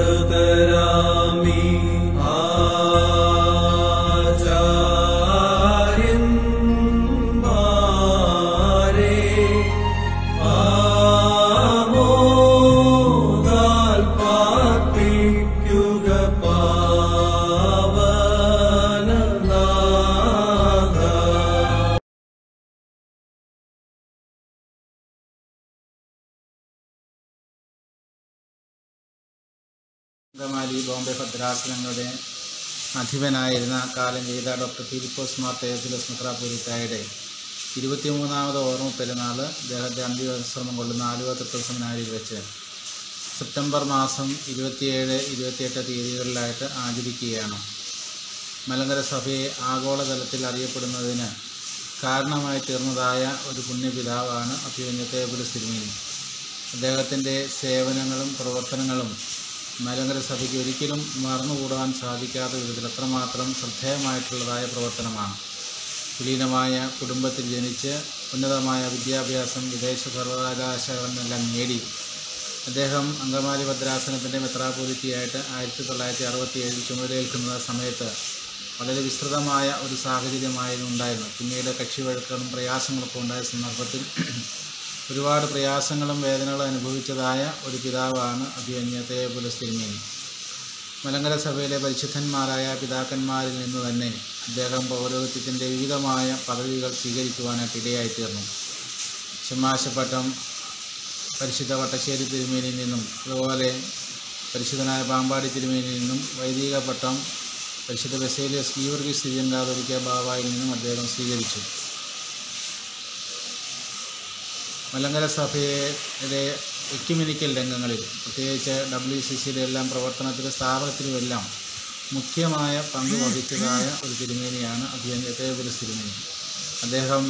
സുഹൃതരാമി ആചാര്യന്മാരെ ആമോദാൽ പാർപ്പിക്കുക പാവനനാഥ അങ്കമാലി ബോംബെ ഭദ്രാസനങ്ങളുടെ അധിപനായിരുന്ന കാലം ചെയ്ത ഡോക്ടർ ഫിലിപ്പോസ് മാർ തേഫിലോസ് മിത്രാപൂരിത്തായുടെ ഇരുപത്തിമൂന്നാമത് ഓർമ്മ പെരുന്നാൾ അദ്ദേഹത്തെ അന്ത്യവിശ്രമം കൊള്ളുന്ന ആലുവ തൃത്വ സെമിനാരിയിൽ വെച്ച് സെപ്റ്റംബർ മാസം ഇരുപത്തിയേഴ് ഇരുപത്തിയെട്ട് തീയതികളിലായിട്ട് ആചരിക്കുകയാണ് മലങ്കര സഭയെ ആഗോളതലത്തിൽ അറിയപ്പെടുന്നതിന് കാരണമായി തീർന്നതായ ഒരു പുണ്യപിതാവാണ് അഭിമന്യത്തെ തിരുമേനി അദ്ദേഹത്തിൻ്റെ സേവനങ്ങളും പ്രവർത്തനങ്ങളും മലങ്കര സഭയ്ക്ക് ഒരിക്കലും മറന്നുകൂടാൻ സാധിക്കാത്ത വിധത്തിൽ അത്രമാത്രം ശ്രദ്ധേയമായിട്ടുള്ളതായ പ്രവർത്തനമാണ് കുലീനമായ കുടുംബത്തിൽ ജനിച്ച് ഉന്നതമായ വിദ്യാഭ്യാസം വിദേശ സർവകലാശാലകളെല്ലാം നേടി അദ്ദേഹം അങ്കമാലി ഭദ്രാസനത്തിൻ്റെ മെത്രാപോലിറ്റിയായിട്ട് ആയിരത്തി തൊള്ളായിരത്തി അറുപത്തി ഏഴിൽ ചുമതലയേൽക്കുന്ന സമയത്ത് വളരെ വിസ്തൃതമായ ഒരു സാഹചര്യമായിരുന്നു ഉണ്ടായിരുന്നത് പിന്നീട് കക്ഷി വഴക്കുകളും പ്രയാസങ്ങളൊക്കെ ഉണ്ടായ സന്ദർഭത്തിൽ ഒരുപാട് പ്രയാസങ്ങളും വേദനകളും അനുഭവിച്ചതായ ഒരു പിതാവാണ് അഭിമന്യത്തെ പുലസ്തിരിമേനി മലങ്കര സഭയിലെ പരിശുദ്ധന്മാരായ പിതാക്കന്മാരിൽ നിന്ന് തന്നെ അദ്ദേഹം പൗരോഹിത്യത്തിൻ്റെ വിവിധമായ പദവികൾ സ്വീകരിക്കുവാനായിട്ട് ഇടയായിത്തീർന്നു ഷമാശപ്പട്ടം പരിശുദ്ധ വട്ടശ്ശേരി തിരുമേനിയിൽ നിന്നും അതുപോലെ പരിശുദ്ധനായ പാമ്പാടി തിരുമേനിയിൽ നിന്നും വൈദിക പട്ടം പരിശുദ്ധ ബസേലിയസ് ഗീവർഗീസ് തിരിയങ്കാതൊരിക്ക ബാബായിൽ നിന്നും അദ്ദേഹം സ്വീകരിച്ചു മലങ്കര സഭയുടെ എക്യുമെനിക്കൽ രംഗങ്ങളിൽ പ്രത്യേകിച്ച് ഡബ്ല്യു സി സിയുടെ എല്ലാം പ്രവർത്തനത്തിലും സ്ഥാപനത്തിലുമെല്ലാം മുഖ്യമായ പങ്ക് വഹിച്ചതായ ഒരു തിരുമേനിയാണ് അഭിയന്തേപുര തിരുമേനി അദ്ദേഹം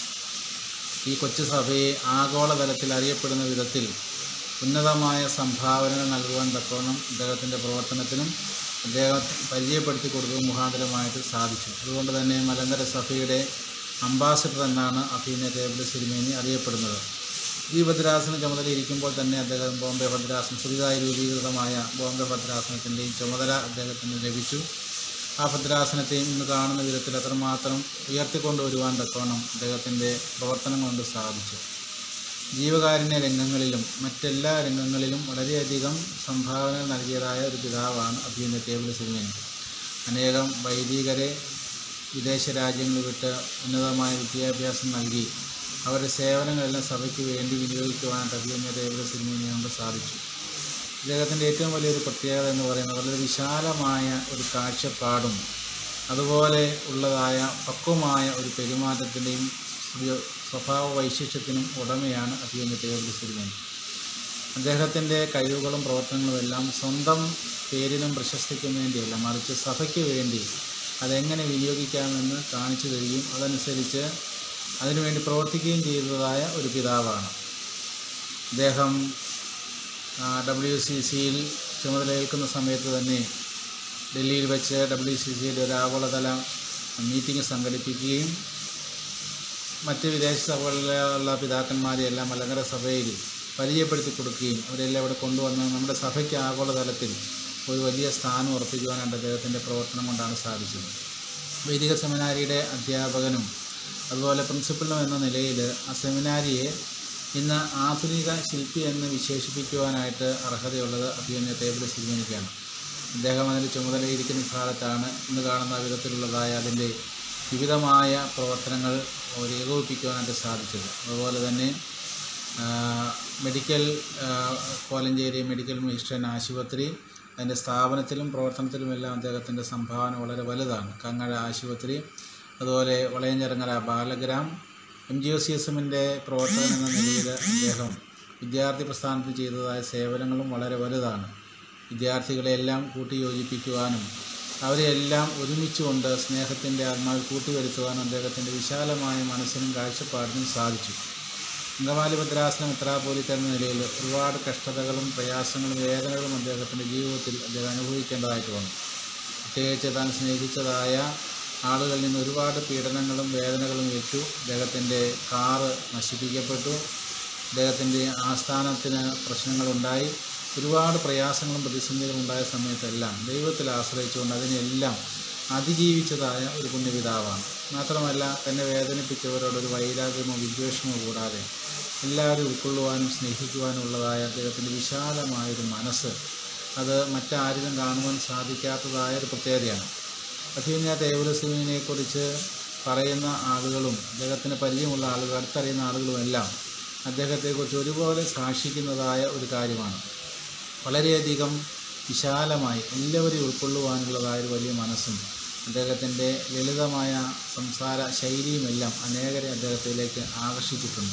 ഈ കൊച്ചു സഭയെ ആഗോളതലത്തിൽ അറിയപ്പെടുന്ന വിധത്തിൽ ഉന്നതമായ സംഭാവനകൾ നൽകുവാൻ തക്കവണ്ണം അദ്ദേഹത്തിൻ്റെ പ്രവർത്തനത്തിനും അദ്ദേഹം പരിചയപ്പെടുത്തി കൊടുക്കുക മുഖാന്തരമായിട്ട് സാധിച്ചു അതുകൊണ്ട് തന്നെ മലങ്കര സഭയുടെ അംബാസഡർ എന്നാണ് അഭിനയ ടേബിൾ സിരിമേനി അറിയപ്പെടുന്നത് ഈ ഭദ്രാസന ചുമതല ഇരിക്കുമ്പോൾ തന്നെ അദ്ദേഹം ബോംബെ ഭദ്രാസനം പുതിയതായി രൂപീകൃതമായ ബോംബെ ഭദ്രാസനത്തിൻ്റെയും ചുമതല അദ്ദേഹത്തിന് ലഭിച്ചു ആ ഭദ്രാസനത്തെയും ഇന്ന് കാണുന്ന വിധത്തിൽ അത്രമാത്രം ഉയർത്തിക്കൊണ്ടുവരുവാൻ തക്കവണ്ണം അദ്ദേഹത്തിൻ്റെ പ്രവർത്തനം കൊണ്ട് സാധിച്ചു ജീവകാരുണ്യ രംഗങ്ങളിലും മറ്റെല്ലാ രംഗങ്ങളിലും വളരെയധികം സംഭാവനകൾ നൽകിയതായ ഒരു പിതാവാണ് അഭിനയ ടേബിൾ സിനിമേനി അനേകം വൈദികരെ വിദേശ രാജ്യങ്ങളിൽ വിട്ട് ഉന്നതമായ വിദ്യാഭ്യാസം നൽകി അവരുടെ സേവനങ്ങളെല്ലാം സഭയ്ക്ക് വേണ്ടി വിനിയോഗിക്കുവാനായിട്ട് അഭിനയ ടേബിൾ സിനിമേനിയെ കൊണ്ട് സാധിച്ചു ഇദ്ദേഹത്തിൻ്റെ ഏറ്റവും വലിയൊരു പ്രത്യേകത എന്ന് പറയുന്നത് വളരെ വിശാലമായ ഒരു കാഴ്ചപ്പാടും അതുപോലെ ഉള്ളതായ പക്വമായ ഒരു പെരുമാറ്റത്തിൻ്റെയും ഒരു സ്വഭാവ വൈശിഷ്ട്യത്തിനും ഉടമയാണ് അഭിമന്യ ടേബിൾ സിനിമേനി അദ്ദേഹത്തിൻ്റെ കഴിവുകളും പ്രവർത്തനങ്ങളും എല്ലാം സ്വന്തം പേരിനും പ്രശസ്തിക്കും വേണ്ടിയല്ല മറിച്ച് സഭയ്ക്ക് വേണ്ടി അതെങ്ങനെ വിനിയോഗിക്കാമെന്ന് കാണിച്ചു തരികയും അതനുസരിച്ച് അതിനുവേണ്ടി പ്രവർത്തിക്കുകയും ചെയ്തതായ ഒരു പിതാവാണ് അദ്ദേഹം ഡബ്ല്യു സി സിയിൽ ചുമതലയേൽക്കുന്ന സമയത്ത് തന്നെ ഡൽഹിയിൽ വെച്ച് ഡബ്ല്യു സി സിയുടെ ഒരു ആഗോളതല മീറ്റിംഗ് സംഘടിപ്പിക്കുകയും മറ്റ് വിദേശ സഭകളിലുള്ള പിതാക്കന്മാരെയെല്ലാം മലങ്കര സഭയിൽ പരിചയപ്പെടുത്തി കൊടുക്കുകയും അവരെല്ലാം ഇവിടെ കൊണ്ടുവന്ന് നമ്മുടെ സഭയ്ക്ക് ആഗോളതലത്തിൽ ഒരു വലിയ സ്ഥാനം ഉറപ്പിക്കുവാനായിട്ട് അദ്ദേഹത്തിൻ്റെ പ്രവർത്തനം കൊണ്ടാണ് സാധിച്ചത് വൈദിക സെമിനാരിയുടെ അധ്യാപകനും അതുപോലെ പ്രിൻസിപ്പലും എന്ന നിലയിൽ ആ സെമിനാരിയെ ഇന്ന് ആധുനിക ശില്പി എന്ന് വിശേഷിപ്പിക്കുവാനായിട്ട് അർഹതയുള്ളത് അഭിമന്യ ടേബിൾ സിനിമയ്ക്കാണ് അദ്ദേഹം അതിൻ്റെ ചുമതലയിരിക്കുന്ന കാലത്താണ് ഇന്ന് കാണുന്ന വിധത്തിലുള്ളതായ അതിൻ്റെ വിവിധമായ പ്രവർത്തനങ്ങൾ ഒരു ഏകോപിപ്പിക്കുവാനായിട്ട് സാധിച്ചത് അതുപോലെ തന്നെ ആ, മെഡിക്കൽ ആ, കോലഞ്ചേരി മെഡിക്കൽ മിഷൻ ആശുപത്രി അതിൻ്റെ സ്ഥാപനത്തിലും പ്രവർത്തനത്തിലുമെല്ലാം അദ്ദേഹത്തിൻ്റെ സംഭാവന വളരെ വലുതാണ് കങ്ങഴ ആശുപത്രി അതുപോലെ Valayanchirangara Balagram M G O C S എമ്മിൻ്റെ പ്രവർത്തകൻ എന്ന നിലയിൽ അദ്ദേഹം വിദ്യാർത്ഥി പ്രസ്ഥാനത്തിൽ ചെയ്തതായ സേവനങ്ങളും വളരെ വലുതാണ് വിദ്യാർത്ഥികളെയെല്ലാം കൂട്ടിയോജിപ്പിക്കുവാനും അവരെയെല്ലാം ഒരുമിച്ചുകൊണ്ട് സ്നേഹത്തിൻ്റെ ആത്മാവിൽ കൂട്ടിവരുത്തുവാനും അദ്ദേഹത്തിൻ്റെ വിശാലമായ മനസ്സിനും കാഴ്ചപ്പാടിനും സാധിച്ചു അങ്കമാലി ഭദ്രാസനം മെത്രാപോലിത്ത എന്ന നിലയിൽ ഒരുപാട് കഷ്ടതകളും പ്രയാസങ്ങളും വേദനകളും അദ്ദേഹത്തിൻ്റെ ജീവിതത്തിൽ അദ്ദേഹം അനുഭവിക്കേണ്ടതായിട്ട് വന്നു പ്രത്യേകിച്ച് താൻ സ്നേഹിച്ചതായ ആളുകളിൽ നിന്ന് ഒരുപാട് പീഡനങ്ങളും വേദനകളും ഏറ്റു അദ്ദേഹത്തിൻ്റെ കാറ് നശിപ്പിക്കപ്പെട്ടു അദ്ദേഹത്തിൻ്റെ ആസ്ഥാനത്തിന് പ്രശ്നങ്ങളുണ്ടായി ഒരുപാട് പ്രയാസങ്ങളും പ്രതിസന്ധികളും ഉണ്ടായ സമയത്തെല്ലാം ദൈവത്തിൽ ആശ്രയിച്ചുകൊണ്ട് അതിനെല്ലാം അതിജീവിച്ചതായ ഒരു പുണ്യപിതാവാണ് മാത്രമല്ല തന്നെ വേദനിപ്പിച്ചവരോട് ഒരു വൈരാഗ്യമോ വിദ്വേഷമോ കൂടാതെ എല്ലാവരും ഉൾക്കൊള്ളുവാനും സ്നേഹിക്കുവാനുള്ളതായ അദ്ദേഹത്തിൻ്റെ വിശാലമായൊരു മനസ്സ് അത് മറ്റാരിലും കാണുവാൻ സാധിക്കാത്തതായ ഒരു പ്രത്യേകതയാണ് അഭിമന്യ തേവലസിനെ കുറിച്ച് പറയുന്ന ആളുകളും അദ്ദേഹത്തിന് പരിചയമുള്ള ആളുകൾ അടുത്തറിയുന്ന ആളുകളുമെല്ലാം അദ്ദേഹത്തെക്കുറിച്ച് ഒരുപോലെ സാക്ഷിക്കുന്നതായ ഒരു കാര്യമാണ് വളരെയധികം വിശാലമായി എല്ലാവരെയും ഉൾക്കൊള്ളുവാനുള്ളതായ ഒരു വലിയ മനസ്സും അദ്ദേഹത്തിൻ്റെ ലളിതമായ സംസാര ശൈലിയുമെല്ലാം അനേകരെ അദ്ദേഹത്തിലേക്ക് ആകർഷിച്ചിട്ടുണ്ട്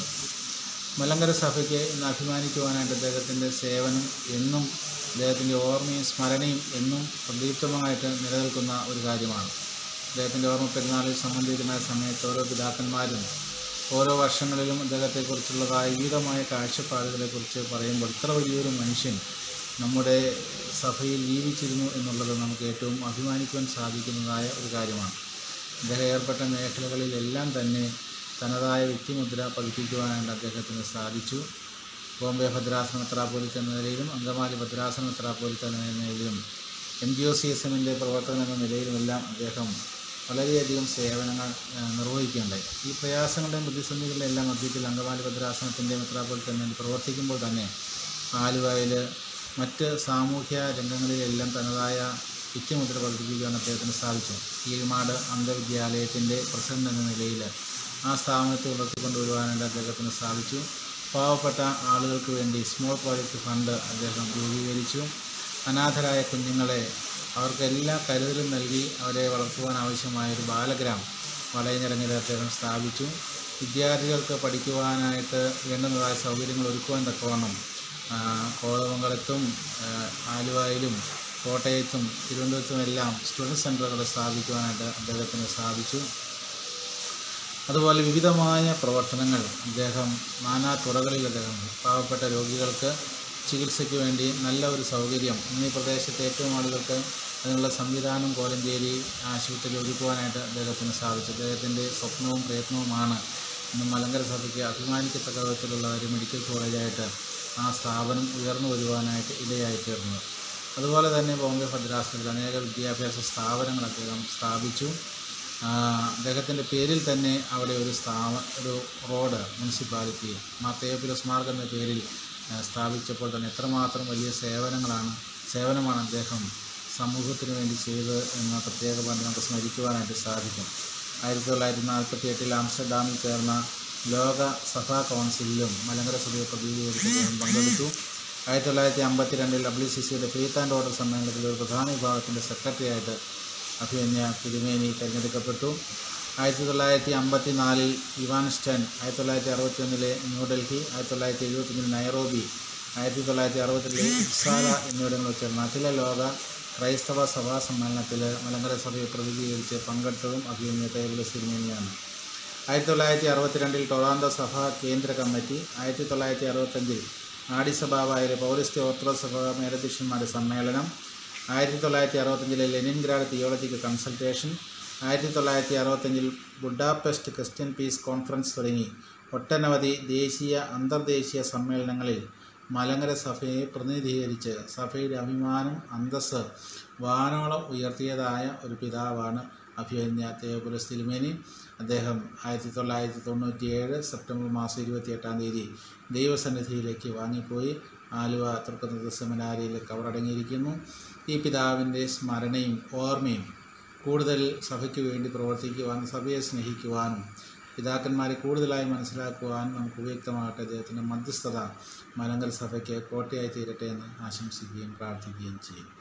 മലങ്കര സഭയ്ക്ക് ഇന്ന് അഭിമാനിക്കുവാനായിട്ട് അദ്ദേഹത്തിൻ്റെ സേവനം എന്നും അദ്ദേഹത്തിൻ്റെ ഓർമ്മയും സ്മരണയും എന്നും പ്രദീപ്തമായിട്ട് നിലനിൽക്കുന്ന ഒരു കാര്യമാണ് അദ്ദേഹത്തിൻ്റെ ഓർമ്മ പെരുന്നാളിൽ സംബന്ധിക്കുന്ന സമയത്ത് ഓരോ പിതാക്കന്മാരും ഓരോ വർഷങ്ങളിലും അദ്ദേഹത്തെക്കുറിച്ചുള്ളതായ വിവിധമായ കാഴ്ചപ്പാടുകളെക്കുറിച്ച് പറയുമ്പോൾ ഇത്ര വലിയൊരു മനുഷ്യൻ നമ്മുടെ സഭയിൽ ജീവിച്ചിരുന്നു എന്നുള്ളത് നമുക്ക് ഏറ്റവും അഭിമാനിക്കുവാൻ സാധിക്കുന്നതായ ഒരു കാര്യമാണ് അദ്ദേഹം ഏർപ്പെട്ട മേഖലകളിലെല്ലാം തന്നെ തനതായ വ്യക്തിമുദ്ര പതിപ്പിക്കുവാനായിട്ട് അദ്ദേഹത്തിന് സാധിച്ചു ബോംബെ ഭദ്രാസന മെത്രാപ്പോലിത്ത എന്ന നിലയിലും അങ്കമാലി ഭദ്രാസന മെത്രാപ്പോലിത്ത എന്ന നിലയിലും M G O C S എമ്മിൻ്റെ പ്രവർത്തനം എന്ന നിലയിലുമെല്ലാം അദ്ദേഹം വളരെയധികം സേവനങ്ങൾ ആ, നിർവഹിക്കുകയുണ്ടായി ഈ പ്രയാസങ്ങളുടെയും പ്രതിസന്ധികളുടെയും എല്ലാം മധ്യത്തിൽ അങ്കമാലി ഭദ്രാസനത്തിൻ്റെ മെത്രാപ്പോലിത്ത എന്നതിൽ പ്രവർത്തിക്കുമ്പോൾ തന്നെ ആലുവയിൽ മറ്റ് സാമൂഹ്യ രംഗങ്ങളിലെല്ലാം തനതായ വ്യക്തിമുദ്ര പതിപ്പിക്കുവാൻ അദ്ദേഹത്തിന് സാധിച്ചു കീഴ്മാട് അന്ധവിദ്യാലയത്തിൻ്റെ പ്രസിഡന്റ് എന്ന നിലയിൽ ആ സ്ഥാപനത്തെ ഉയർത്തിക്കൊണ്ടുവരുവാനായിട്ട് അദ്ദേഹത്തിന് സാധിച്ചു പാവപ്പെട്ട ആളുകൾക്ക് വേണ്ടി സ്മോൾ പ്രോജക്റ്റ് ഫണ്ട് അദ്ദേഹം രൂപീകരിച്ചു അനാഥരായ കുഞ്ഞുങ്ങളെ അവർക്ക് എല്ലാ കരുതലും നൽകി അവരെ വളർത്തുവാൻ ആവശ്യമായ ഒരു ബാലഗ്രാം വളയഞ്ഞിറങ്ങിൽ അദ്ദേഹം സ്ഥാപിച്ചു വിദ്യാർത്ഥികൾക്ക് പഠിക്കുവാനായിട്ട് വേണ്ടുന്നതായ സൗകര്യങ്ങൾ ഒരുക്കുവാൻ തക്കവണ്ണം ആ, കോതമംഗലത്തും ആ, ആലുവയിലും കോട്ടയത്തും തിരുവനന്തപുരത്തും എല്ലാം സ്റ്റുഡൻറ് സെൻ്ററുകൾ സ്ഥാപിക്കുവാനായിട്ട് അദ്ദേഹത്തിന് സാധിച്ചു അതുപോലെ വിവിധമായ പ്രവർത്തനങ്ങൾ അദ്ദേഹം നാനാ തുറകളിൽ അദ്ദേഹം പാവപ്പെട്ട രോഗികൾക്ക് ചികിത്സയ്ക്ക് വേണ്ടി നല്ല ഒരു സൗകര്യം ഇന്നീ പ്രദേശത്തെ ഏറ്റവും ആളുകൾക്ക് അതിനുള്ള സംവിധാനം കോലഞ്ചേരി ആശുപത്രിയിൽ ഒരുക്കുവാനായിട്ട് അദ്ദേഹത്തിന് സാധിച്ചു അദ്ദേഹത്തിൻ്റെ സ്വപ്നവും പ്രയത്നവുമാണ് ഇന്ന് മലങ്കര സഭയ്ക്ക് അഭിമാനിക്കത്തക്ക വിധത്തിലുള്ള ഒരു മെഡിക്കൽ കോളേജായിട്ട് ആ സ്ഥാപനം ഉയർന്നു വരുവാനായിട്ട് ഇടയായി തീർന്നത് അതുപോലെ തന്നെ ബോംബെ ഭദ്രാസനത്തിൽ അനേക വിദ്യാഭ്യാസ സ്ഥാപനങ്ങൾ അദ്ദേഹം സ്ഥാപിച്ചു ആ, അദ്ദേഹത്തിൻ്റെ പേരിൽ തന്നെ അവിടെ ഒരു സ്ഥാപ ഒരു റോഡ് മുനിസിപ്പാലിറ്റി മാത്തേപ്പിലസ് മാർഗ് എന്ന പേരിൽ ആ, സ്ഥാപിച്ചപ്പോൾ തന്നെ എത്രമാത്രം വലിയ സേവനങ്ങളാണ് സേവനമാണ് അദ്ദേഹം സമൂഹത്തിന് വേണ്ടി ചെയ്തത് എന്ന പ്രത്യേകമായി നമുക്ക് സ്മരിക്കുവാനായിട്ട് സാധിക്കും ആയിരത്തി തൊള്ളായിരത്തി നാൽപ്പത്തി എട്ടിൽ ആംസ്റ്റർഡാമിൽ ചേർന്ന ലോക സഭാ കൗൺസിലിലും മലങ്കര സഭയെ പ്രതിനിധീകരിച്ച് അദ്ദേഹം പങ്കെടുത്തു ആയിരത്തി തൊള്ളായിരത്തി അമ്പത്തി രണ്ടിൽ ഡബ്ല്യു സി സിയുടെ ഫെയ്ത്ത് ആൻഡ് ഓർഡർ സമ്മേളനത്തിൽ ഒരു പ്രധാന വിഭാഗത്തിൻ്റെ സെക്രട്ടറിയായിട്ട് അഭിമന്യ തിരുമേനി തിരഞ്ഞെടുക്കപ്പെട്ടു ആയിരത്തി തൊള്ളായിരത്തി അമ്പത്തി നാലിൽ ഇവാൻസ്റ്റൺ ആയിരത്തി തൊള്ളായിരത്തി അറുപത്തി ഒന്നിലെ ന്യൂഡൽഹി ആയിരത്തി തൊള്ളായിരത്തി എഴുപത്തിയൊന്നിൽ നൈറോബി ആയിരത്തി തൊള്ളായിരത്തി അറുപത്തിരണ്ടിൽ ഇപ്സാല എന്നിവിടങ്ങളിൽ ചേർന്ന അഖില ലോക ക്രൈസ്തവ സഭാ സമ്മേളനത്തിൽ മലങ്കര സഭയെ പ്രതിനിധീകരിച്ച് പങ്കെടുത്തതും അഭിമന്യ തേവലസ് തിരുമേനിയാണ് ആയിരത്തി തൊള്ളായിരത്തി അറുപത്തിരണ്ടിൽ ടൊറാന്തോ സഭ കേന്ദ്ര കമ്മിറ്റി ആയിരത്തി തൊള്ളായിരത്തി അറുപത്തഞ്ചിൽ ആഡിസബാബയിലെ പൗരസ്ത്യ ഓർത്തഡോക്സ് സഭ മേലധ്യക്ഷന്മാരുടെ സമ്മേളനം ആയിരത്തി തൊള്ളായിരത്തി അറുപത്തഞ്ചിലെ ലെനിൻഗ്രാഡ് തിയോളജിക്കൽ കൺസൾട്ടേഷൻ ആയിരത്തി തൊള്ളായിരത്തി അറുപത്തഞ്ചിൽ ബുഡാപെസ്റ്റ് ക്രിസ്ത്യൻ പീസ് കോൺഫറൻസ് തുടങ്ങി ഒട്ടനവധി ദേശീയ അന്തർദേശീയ സമ്മേളനങ്ങളിൽ മലങ്കര സഭയെ പ്രതിനിധീകരിച്ച് സഭയുടെ അഭിമാനം അന്തസ്സ് വാനോളം ഉയർത്തിയതായ ഒരു പിതാവാണ് അഭിമന്യ തേവപുരസ് തിരുമേനി അദ്ദേഹം ആയിരത്തി തൊള്ളായിരത്തി തൊണ്ണൂറ്റിയേഴ് സെപ്റ്റംബർ മാസം ഇരുപത്തിയെട്ടാം തീയതി ദൈവസന്നിധിയിലേക്ക് വാങ്ങിപ്പോയി ആലുവ തൃക്കുന്നത്ത് സെമിനാരിയിൽ കവറടങ്ങിയിരിക്കുന്നു ഈ പിതാവിൻ്റെ സ്മരണയും ഓർമ്മയും കൂടുതൽ സഭയ്ക്ക് വേണ്ടി പ്രവർത്തിക്കുവാനും സഭയെ സ്നേഹിക്കുവാനും പിതാക്കന്മാരെ കൂടുതലായി മനസ്സിലാക്കുവാനും നമുക്ക് ഉപയുക്തമാകട്ടെ അദ്ദേഹത്തിൻ്റെ മധ്യസ്ഥത മലങ്കൽ സഭയ്ക്ക് കോട്ടയായി തീരട്ടെ എന്ന് ആശംസിക്കുകയും പ്രാർത്ഥിക്കുകയും ചെയ്യും